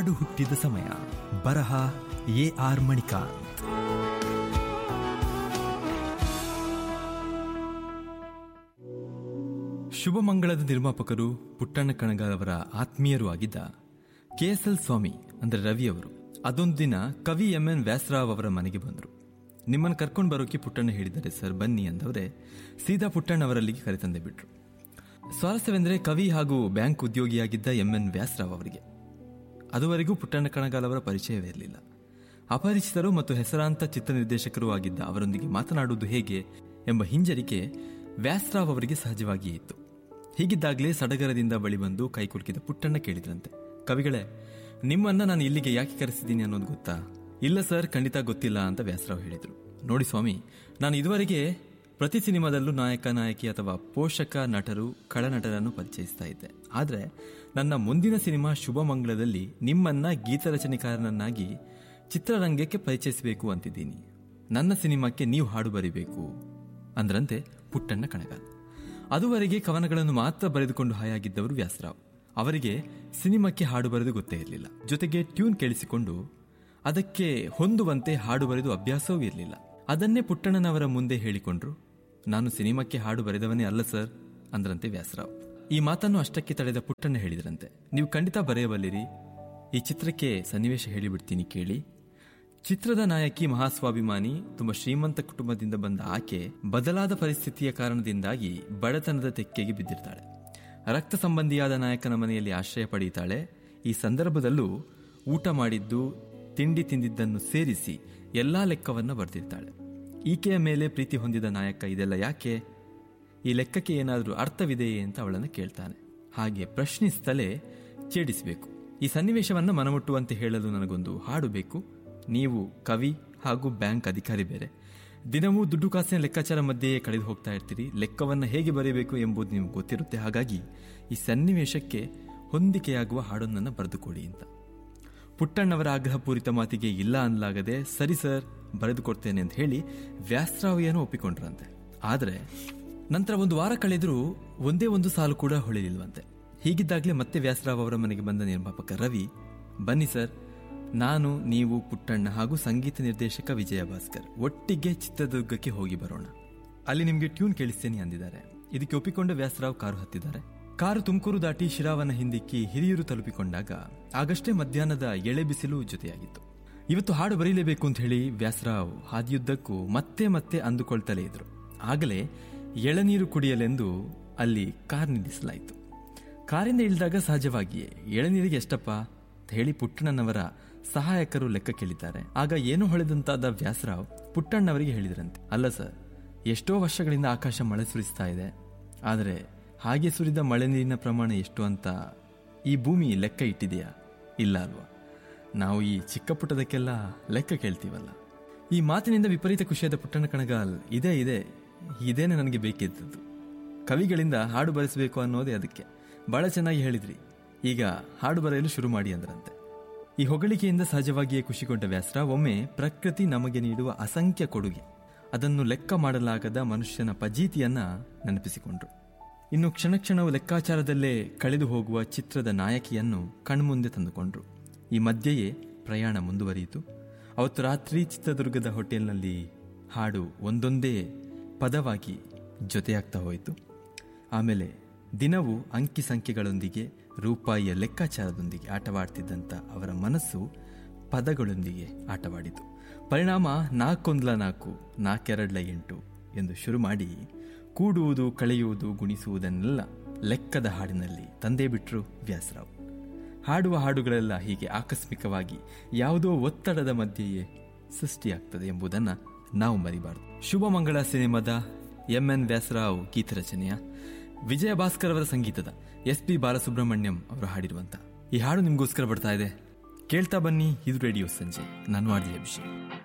ಹಾಡು ಹುಟ್ಟಿದ ಸಮಯ ಬರಹ ಎ ಆರ್ ಮಣಿಕಾಂತ್ ಶುಭಮಂಗಳದ ನಿರ್ಮಾಪಕರು ಪುಟ್ಟಣ್ಣ ಕಣಗಾಲ್ ಅವರ ಆತ್ಮೀಯರು ಆಗಿದ್ದ ಕೆಎಸ್ಎಲ್ ಸ್ವಾಮಿ ಅಂದ್ರೆ ರವಿ ಅವರು ಅದೊಂದು ದಿನ ಕವಿ ಎಂ ಎನ್ ವ್ಯಾಸರಾವ್ ಅವರ ಮನೆಗೆ ಬಂದರು ನಿಮ್ಮನ್ನು ಕರ್ಕೊಂಡು ಬರೋಕೆ ಪುಟ್ಟಣ್ಣ ಹೇಳಿದ್ದಾರೆ ಸರ್ ಬನ್ನಿ ಅಂದವರೇ ಸೀದಾ ಪುಟ್ಟಣ್ಣ ಅವರಲ್ಲಿಗೆ ಕರೆತಂದೆ ಬಿಟ್ರು ಸ್ವಾರಸ್ಯವೆಂದರೆ ಕವಿ ಹಾಗೂ ಬ್ಯಾಂಕ್ ಉದ್ಯೋಗಿಯಾಗಿದ್ದ ಎಂ ಎನ್ ವ್ಯಾಸರಾವ್ ಅವರಿಗೆ ಅದುವರೆಗೂ ಪುಟ್ಟಣ್ಣ ಕಣಗಾಲ್ ಅವರ ಪರಿಚಯವೇ ಇರಲಿಲ್ಲ ಅಪರಿಚಿತರು ಮತ್ತು ಹೆಸರಾಂತ ಚಿತ್ರ ನಿರ್ದೇಶಕರು ಆಗಿದ್ದ ಅವರೊಂದಿಗೆ ಮಾತನಾಡುವುದು ಹೇಗೆ ಎಂಬ ಹಿಂಜರಿಕೆ ವ್ಯಾಸರಾವ್ ಅವರಿಗೆ ಸಹಜವಾಗಿಯೇ ಇತ್ತು ಹೀಗಿದ್ದಾಗಲೇ ಸಡಗರದಿಂದ ಬಳಿ ಬಂದು ಕೈ ಕುಲುಕಿದ ಪುಟ್ಟಣ್ಣ ಕೇಳಿದ್ರಂತೆ ಕವಿಗಳೇ ನಿಮ್ಮನ್ನ ನಾನು ಇಲ್ಲಿಗೆ ಯಾಕೆ ಕರೆಸಿದ್ದೀನಿ ಅನ್ನೋದು ಗೊತ್ತಾ ಇಲ್ಲ ಸರ್ ಖಂಡಿತ ಗೊತ್ತಿಲ್ಲ ಅಂತ ವ್ಯಾಸರಾವ್ ಹೇಳಿದರು ನೋಡಿ ಸ್ವಾಮಿ ನಾನು ಇದುವರೆಗೆ ಪ್ರತಿ ಸಿನಿಮಾದಲ್ಲೂ ನಾಯಕ ನಾಯಕಿ ಅಥವಾ ಪೋಷಕ ನಟರು ಖಳನಟರನ್ನು ಪರಿಚಯಿಸ್ತಾ ಇದ್ದೆ ಆದರೆ ನನ್ನ ಮುಂದಿನ ಸಿನಿಮಾ ಶುಭಮಂಗಳದಲ್ಲಿ ನಿಮ್ಮನ್ನ ಗೀತರಚನೆಕಾರನನ್ನಾಗಿ ಚಿತ್ರರಂಗಕ್ಕೆ ಪರಿಚಯಿಸಬೇಕು ಅಂತಿದ್ದೀನಿ ನನ್ನ ಸಿನಿಮಾಕ್ಕೆ ನೀವು ಹಾಡು ಬರಿಬೇಕು ಅಂದ್ರಂತೆ ಪುಟ್ಟಣ್ಣ ಕಣಗಾಲ್ ಅದುವರೆಗೆ ಕವನಗಳನ್ನು ಮಾತ್ರ ಬರೆದುಕೊಂಡು ಹಾಯಾಗಿದ್ದವರು ವ್ಯಾಸರಾವ್ ಅವರಿಗೆ ಸಿನಿಮಾಕ್ಕೆ ಹಾಡು ಬರೆದು ಗೊತ್ತೇ ಇರಲಿಲ್ಲ ಜೊತೆಗೆ ಟ್ಯೂನ್ ಕೇಳಿಸಿಕೊಂಡು ಅದಕ್ಕೆ ಹೊಂದುವಂತೆ ಹಾಡು ಬರೆದು ಅಭ್ಯಾಸವೂ ಇರಲಿಲ್ಲ ಅದನ್ನೇ ಪುಟ್ಟಣ್ಣನವರ ಮುಂದೆ ಹೇಳಿಕೊಂಡ್ರು ನಾನು ಸಿನಿಮಾಕ್ಕೆ ಹಾಡು ಬರೆದವನೇ ಅಲ್ಲ ಸರ್ ಅಂದ್ರಂತೆ ವ್ಯಾಸರಾವ್ ಈ ಮಾತನ್ನು ಅಷ್ಟಕ್ಕೆ ತಡೆದ ಪುಟ್ಟಣ್ಣ ಹೇಳಿದ್ರಂತೆ ನೀವು ಖಂಡಿತ ಬರೆಯಬಲ್ಲಿರಿ ಈ ಚಿತ್ರಕ್ಕೆ ಸನ್ನಿವೇಶ ಹೇಳಿಬಿಡ್ತೀನಿ ಕೇಳಿ ಚಿತ್ರದ ನಾಯಕಿ ಮಹಾಸ್ವಾಭಿಮಾನಿ ತುಂಬಾ ಶ್ರೀಮಂತ ಕುಟುಂಬದಿಂದ ಬಂದ ಆಕೆ ಬದಲಾದ ಪರಿಸ್ಥಿತಿಯ ಕಾರಣದಿಂದಾಗಿ ಬಡತನದ ತೆಕ್ಕೆಗೆ ಬಿದ್ದಿರ್ತಾಳೆ ರಕ್ತ ಸಂಬಂಧಿಯಾದ ನಾಯಕನ ಮನೆಯಲ್ಲಿ ಆಶ್ರಯ ಪಡೆಯುತ್ತಾಳೆ ಈ ಸಂದರ್ಭದಲ್ಲೂ ಊಟ ಮಾಡಿದ್ದು ತಿಂಡಿ ತಿಂದಿದ್ದನ್ನು ಸೇರಿಸಿ ಎಲ್ಲಾ ಲೆಕ್ಕವನ್ನ ಬರೆದಿರ್ತಾಳೆ ಈಕೆಯ ಮೇಲೆ ಪ್ರೀತಿ ಹೊಂದಿದ ನಾಯಕ ಇದೆಲ್ಲ ಯಾಕೆ ಈ ಲೆಕ್ಕಕ್ಕೆ ಏನಾದರೂ ಅರ್ಥವಿದೆಯೇ ಅಂತ ಅವಳನ್ನು ಕೇಳ್ತಾನೆ ಹಾಗೆ ಪ್ರಶ್ನಿಸ್ತಲೇ ಛೇಡಿಸಬೇಕು ಈ ಸನ್ನಿವೇಶವನ್ನು ಮನಮುಟ್ಟುವಂತೆ ಹೇಳಲು ನನಗೊಂದು ಹಾಡು ಬೇಕು ನೀವು ಕವಿ ಹಾಗೂ ಬ್ಯಾಂಕ್ ಅಧಿಕಾರಿ ಬೇರೆ ದಿನವೂ ದುಡ್ಡು ಕಾಸಿನ ಲೆಕ್ಕಾಚಾರ ಮಧ್ಯೆಯೇ ಕಳೆದು ಹೋಗ್ತಾ ಇರ್ತೀರಿ ಲೆಕ್ಕವನ್ನು ಹೇಗೆ ಬರೆಯಬೇಕು ಎಂಬುದು ನಿಮ್ಗೆ ಗೊತ್ತಿರುತ್ತೆ ಹಾಗಾಗಿ ಈ ಸನ್ನಿವೇಶಕ್ಕೆ ಹೊಂದಿಕೆಯಾಗುವ ಹಾಡೊಂದನ್ನು ಬರೆದುಕೊಡಿ ಅಂತ ಪುಟ್ಟಣ್ಣವರ ಆಗ್ರಹಪೂರಿತ ಮಾತಿಗೆ ಇಲ್ಲ ಅನ್ಲಾಗದೆ ಸರಿ ಸರ್ ಬರೆದುಕೊಡ್ತೇನೆ ಅಂತ ಹೇಳಿ ವ್ಯಾಸರಾವ್ ಏನೋ ಒಪ್ಪಿಕೊಂಡ್ರಂತೆ ಆದರೆ ನಂತರ ಒಂದು ವಾರ ಕಳೆದರೂ ಒಂದೇ ಒಂದು ಸಾಲು ಕೂಡ ಹೊಳೆಯಲಿಲ್ವಂತೆ ಹೀಗಿದ್ದಾಗಲೇ ಮತ್ತೆ ವ್ಯಾಸರಾವ್ ಅವರ ಮನೆಗೆ ಬಂದ ನಿರ್ಮಾಪಕ ರವಿ ಬನ್ನಿ ಸರ್ ನಾನು ನೀವು ಪುಟ್ಟಣ್ಣ ಹಾಗೂ ಸಂಗೀತ ನಿರ್ದೇಶಕ ವಿಜಯ ಭಾಸ್ಕರ್ ಒಟ್ಟಿಗೆ ಚಿತ್ರದುರ್ಗಕ್ಕೆ ಹೋಗಿ ಬರೋಣ ಅಲ್ಲಿ ನಿಮಗೆ ಟ್ಯೂನ್ ಕೇಳಿಸ್ತೇನೆ ಅಂದಿದ್ದಾರೆ ಇದಕ್ಕೆ ಒಪ್ಪಿಕೊಂಡ ವ್ಯಾಸರಾವ್ ಕಾರು ಹತ್ತಿದ್ದಾರೆ ಕಾರು ತುಮಕೂರು ದಾಟಿ ಶಿರಾವನ ಹಿಂದಿಕ್ಕಿ ಹಿರಿಯೂರು ತಲುಪಿಕೊಂಡಾಗ ಆಗಷ್ಟೇ ಮಧ್ಯಾಹ್ನದ ಎಳೆ ಬಿಸಿಲು ಜೊತೆಯಾಗಿತ್ತು ಇವತ್ತು ಹಾಡು ಬರೀಲೇಬೇಕು ಅಂತ ಹೇಳಿ ವ್ಯಾಸರಾವ್ ಹಾದಿಯುದ್ದಕ್ಕೂ ಮತ್ತೆ ಮತ್ತೆ ಅಂದುಕೊಳ್ತಲೇ ಇದ್ರು ಆಗಲೇ ಎಳನೀರು ಕುಡಿಯಲೆಂದು ಅಲ್ಲಿ ಕಾರ್ ನಿಲ್ಲಿಸಲಾಯಿತು ಕಾರಿಂದ ಇಳಿದಾಗ ಸಹಜವಾಗಿಯೇ ಎಳನೀರಿಗೆ ಎಷ್ಟಪ್ಪ ಅಂತ ಹೇಳಿ ಪುಟ್ಟಣ್ಣನವರ ಸಹಾಯಕರು ಲೆಕ್ಕ ಕೇಳಿದ್ದಾರೆ ಆಗ ಏನೋ ಹೊಳೆದಂತಾದ ವ್ಯಾಸರಾವ್ ಪುಟ್ಟಣ್ಣವರಿಗೆ ಹೇಳಿದ್ರಂತೆ ಅಲ್ಲ ಸರ್ ಎಷ್ಟೋ ವರ್ಷಗಳಿಂದ ಆಕಾಶ ಮಳೆ ಸುರಿಸ್ತಾ ಇದೆ ಆದರೆ ಹಾಗೆ ಸುರಿದ ಮಳೆ ನೀರಿನ ಪ್ರಮಾಣ ಎಷ್ಟು ಅಂತ ಈ ಭೂಮಿ ಲೆಕ್ಕ ಇಟ್ಟಿದೆಯಾ ಇಲ್ಲ ಅಲ್ವಾ ನಾವು ಈ ಚಿಕ್ಕ ಪುಟ್ಟದಕ್ಕೆಲ್ಲ ಲೆಕ್ಕ ಕೇಳ್ತೀವಲ್ಲ ಈ ಮಾತಿನಿಂದ ವಿಪರೀತ ಖುಷಿಯಾದ ಪುಟ್ಟಣ್ಣ ಕಣಗಾಲ್ ಇದೇ ಇದೆ ಇದೇನೆ ನನಗೆ ಬೇಕಿದ್ದದ್ದು ಕವಿಗಳಿಂದ ಹಾಡು ಬರೆಸಬೇಕು ಅನ್ನೋದೇ ಅದಕ್ಕೆ ಬಹಳ ಚೆನ್ನಾಗಿ ಹೇಳಿದ್ರಿ ಈಗ ಹಾಡು ಬರೆಯಲು ಶುರು ಮಾಡಿ ಅಂದ್ರಂತೆ ಈ ಹೊಗಳಿಕೆಯಿಂದ ಸಹಜವಾಗಿಯೇ ಖುಷಿಗೊಂಡ ವ್ಯಾಸರಾವ್ ಒಮ್ಮೆ ಪ್ರಕೃತಿ ನಮಗೆ ನೀಡುವ ಅಸಂಖ್ಯ ಕೊಡುಗೆ ಅದನ್ನು ಲೆಕ್ಕ ಮಾಡಲಾಗದ ಮನುಷ್ಯನ ಪಜೀತಿಯನ್ನ ನೆನಪಿಸಿಕೊಂಡ್ರು ಇನ್ನು ಕ್ಷಣ ಕ್ಷಣವು ಲೆಕ್ಕಾಚಾರದಲ್ಲೇ ಕಳೆದು ಹೋಗುವ ಚಿತ್ರದ ನಾಯಕಿಯನ್ನು ಕಣ್ಮುಂದೆ ತಂದುಕೊಂಡ್ರು ಈ ಮಧ್ಯೆಯೇ ಪ್ರಯಾಣ ಮುಂದುವರಿಯಿತು ಅವತ್ತು ರಾತ್ರಿ ಚಿತ್ರದುರ್ಗದ ಹೋಟೆಲ್ನಲ್ಲಿ ಹಾಡು ಒಂದೊಂದೇ ಪದವಾಗಿ ಜೊತೆಯಾಗ್ತಾ ಹೋಯಿತು ಆಮೇಲೆ ದಿನವೂ ಅಂಕಿ ಸಂಖ್ಯೆಗಳೊಂದಿಗೆ ರೂಪಾಯಿಯ ಲೆಕ್ಕಾಚಾರದೊಂದಿಗೆ ಆಟವಾಡ್ತಿದ್ದಂಥ ಅವರ ಮನಸ್ಸು ಪದಗಳೊಂದಿಗೆ ಆಟವಾಡಿತು ಪರಿಣಾಮ ನಾಲ್ಕೊಂದ್ಲ ನಾಲ್ಕು ನಾಲ್ಕೆರಡ್ಲ ಎಂಟು ಎಂದು ಶುರು ಮಾಡಿ ಕೂಡುವುದು ಕಳೆಯುವುದು ಗುಣಿಸುವುದನ್ನೆಲ್ಲ ಲೆಕ್ಕದ ಹಾಡಿನಲ್ಲಿ ತಂದೇ ಬಿಟ್ರು ವ್ಯಾಸರಾವ್ ಹಾಡುವ ಹಾಡುಗಳೆಲ್ಲ ಹೀಗೆ ಆಕಸ್ಮಿಕವಾಗಿ ಯಾವುದೋ ಒತ್ತಡದ ಮಧ್ಯೆಯೇ ಸೃಷ್ಟಿಯಾಗ್ತದೆ ಎಂಬುದನ್ನು ನಾವು ಮರಿಬಾರದು ಶುಭಮಂಗಳ ಸಿನಿಮಾದ ಎಂ ಎನ್ ವ್ಯಾಸರಾವ್ ಗೀತರಚನೆಯ ವಿಜಯ ಭಾಸ್ಕರ್ ಅವರ ಸಂಗೀತದ ಎಸ್ ಪಿ ಬಾಲಸುಬ್ರಹ್ಮಣ್ಯಂ ಅವರು ಹಾಡಿರುವಂತ ಈ ಹಾಡು ನಿಮಗೋಸ್ಕರ ಬರ್ತಾ ಇದೆ ಕೇಳ್ತಾ ಬನ್ನಿ ಇದು ರೇಡಿಯೋ ಸಂಜೆ ನಾನು ಆರ್ಜಿ ಅಭಿಷೇಕ್